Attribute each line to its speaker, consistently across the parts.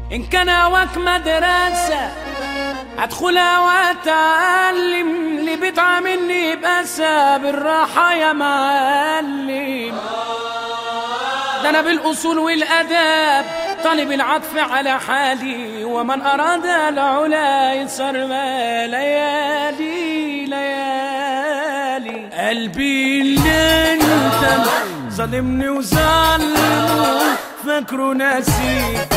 Speaker 1: إن كان هواك مدرسة أدخلها وأتعلم اللي بتعاملني بأسى بالراحة يا معلم ده أنا بالأصول والأداب طالب العطف على حالي ومن أراد العلا يسر ما ليالي ليالي قلبي اللي انت ظالمني وظلمه فاكره ناسي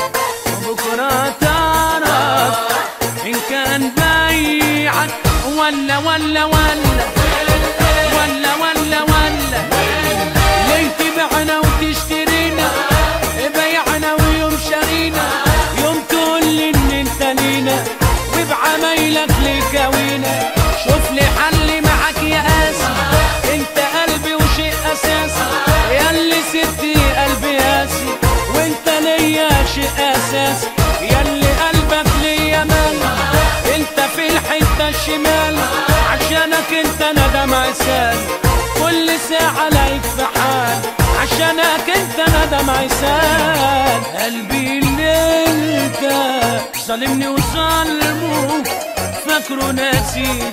Speaker 1: بكرة تعرف إن كان بيعك ولا ولا ولا ولا ولا ولا ليه تبيعنا وتشترينا بيعنا ويوم شارينا يوم تقول ان انت لينا وبعمايلك لكوينا شوف لي حل معاك يا قاسي انت قلبي وشيء اساسي ياللي سبتي قلبي قاسي وانت ليا شيء اساسي ياللي قلبك ليا مال انت في الحته الشمال عشانك انت ندم عسال كل ساعه لايك في حال عشانك انت ندم عسال قلبي اللي انت ظالمني وظلمه فاكره ناسي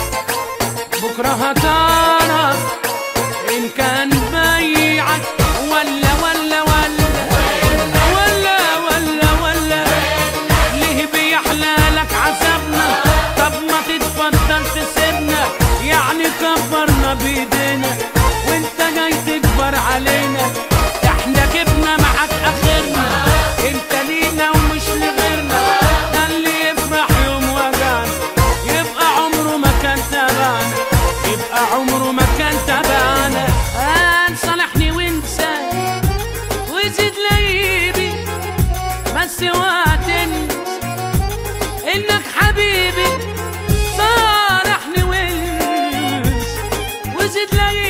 Speaker 1: بكره هتعرف ان كان بيعك ولا ولا ولا ولا ولا ولا ليه بيحلى لك عذابنا طب ما تتفضل تسيبنا يعني كبرنا بايدينا وانت جاي تكبر علينا احنا جبنا معاك اخرنا انت لينا ومش لغيرنا ده اللي يفرح يوم وجعنا يبقى عمره ما كان تبعنا يبقى عمره ما كان تبعنا آه صالحني وانسى وزيد ليبي بس وقتني انك حبيبي صالحني وانسى وزيد ليبي